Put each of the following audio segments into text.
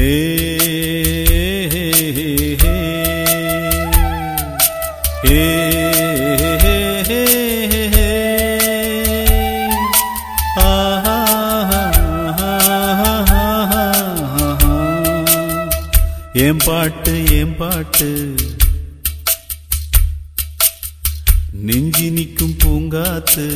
ஹே ஹே ஹே ஹே ஹே ஹே ஏன் பாட்டு ஏன் பாட்டு நெஞ்சி நிற்கும் பூங்காத்து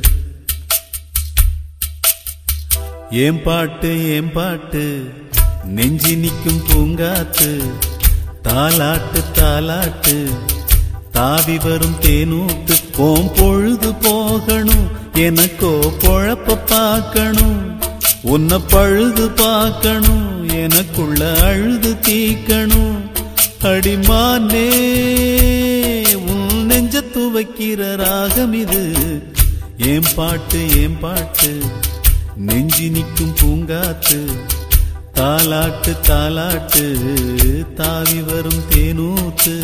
ஏன் பாட்டு ஏன் பாட்டு நெஞ்சி நிற்கும் பூங்காத்து தாலாட்டு தாலாட்டு தாவி வரும் தேனூத்து போம் பொழுது போகணும் எனக்கோ பொழப்ப பார்க்கணும் உன்னை பழுது பார்க்கணும் எனக்குள்ள அழுது தீக்கணும் அடிமானே உன் நெஞ்ச துவைக்கிற ராகம் இது ஏன் பாட்டு ஏன் பாட்டு நெஞ்சி நிற்கும் பூங்காத்து தாலாட்டு தாலாட்டு தாவி வரும் தேனூத்து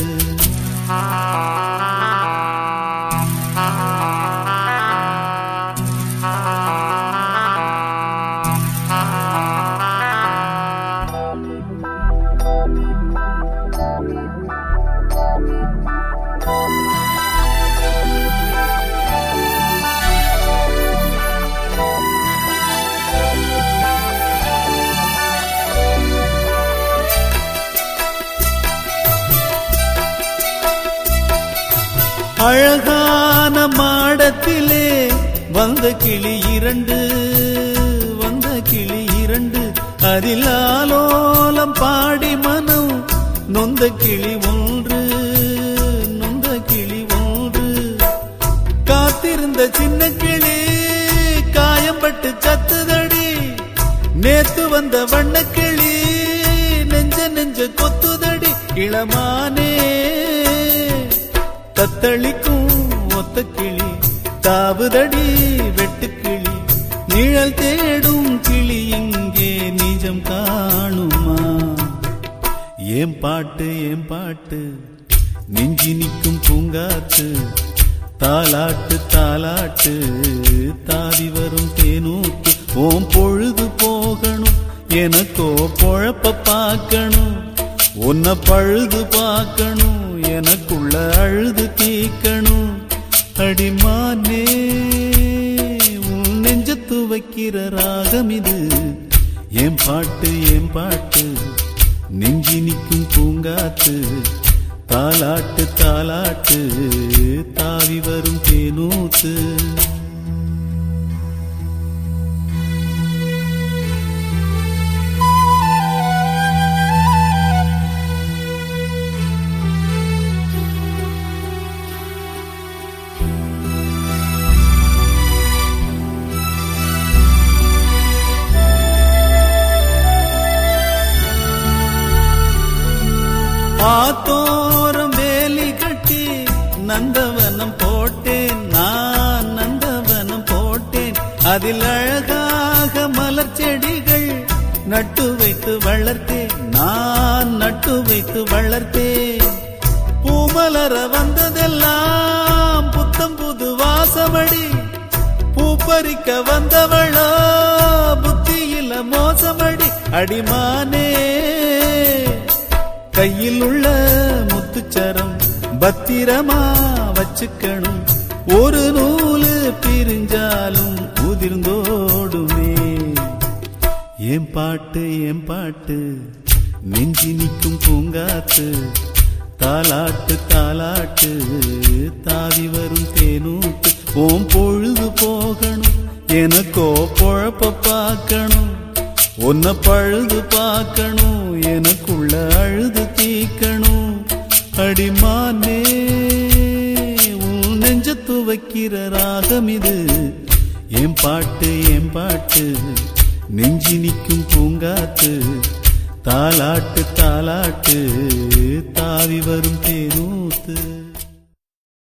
அழகான மாடத்திலே வந்த கிளி இரண்டு வந்த கிளி இரண்டு அதில் ஆலோலம் பாடி மனம் நொந்த கிளி ஒன்று நொந்த கிளி ஒன்று காத்திருந்த சின்ன கிளி காயம்பட்டு சத்துதடி நேத்து வந்த வண்ணக்கிளி நெஞ்ச நெஞ்ச கொத்துதடி இளமானே தத்தளிக்கும் ஒத்த கிளி தாவுதடி வெட்டுக்கிளி நிழல் தேடும் கிளி இங்கே நிஜம் காணுமா ஏன் பாட்டு ஏன் பாட்டு நெஞ்சி நிற்கும் பூங்காத்து தாலாட்டு தாலாட்டு தாவி வரும் தேனூத்து ஓம் பொழுது போகணும் எனக்கோ பொழப்ப பார்க்கணும் உன்னை பழுது பார்க்கணும் எனக்குள்ள அழுது தீக்கணும் அடிமானே உன் நெஞ்ச துவைக்கிற ராகம் இது ஏன் பாட்டு ஏன் பாட்டு நெஞ்சி நிற்கும் பூங்காத்து தாலாட்டு தாலாட்டு தாவி வரும் தேனூத்து ஆத்தோரம் வேலி கட்டி நந்தவனம் போட்டேன் நான் நந்தவனம் போட்டேன் அதில் அழகாக மலர் செடிகள் நட்டு வைத்து வளர்த்தேன் நான் நட்டு வைத்து வளர்த்தேன் பூமலர வந்ததெல்லாம் புத்தம் புது வாசமடி பூப்பறிக்க வந்தவளோ புத்தியில மோசமடி அடிமானே கையில் உள்ள முத்துச்சரம் பத்திரமா வச்சுக்கணும் ஒரு நூலு பிரிஞ்சாலும் உதிர்ந்தோடுமே ஏன் பாட்டு ஏன் பாட்டு நெஞ்சி நிற்கும் பூங்காத்து தாலாட்டு தாலாட்டு தாவி வரும் தேனூட்டு ஓம் பொழுது போகணும் எனக்கோ பொழப்ப பார்க்கணும் உன்னை பழுது பார்க்கணும் எனக்குள்ள அழுது தீக்கணும் அடிமானே உன் நெஞ்ச துவைக்கிற ராகம் இது என் பாட்டு என் பாட்டு நெஞ்சி நிற்கும் பூங்காத்து தாலாட்டு தாலாட்டு தாவி வரும் தேனூத்து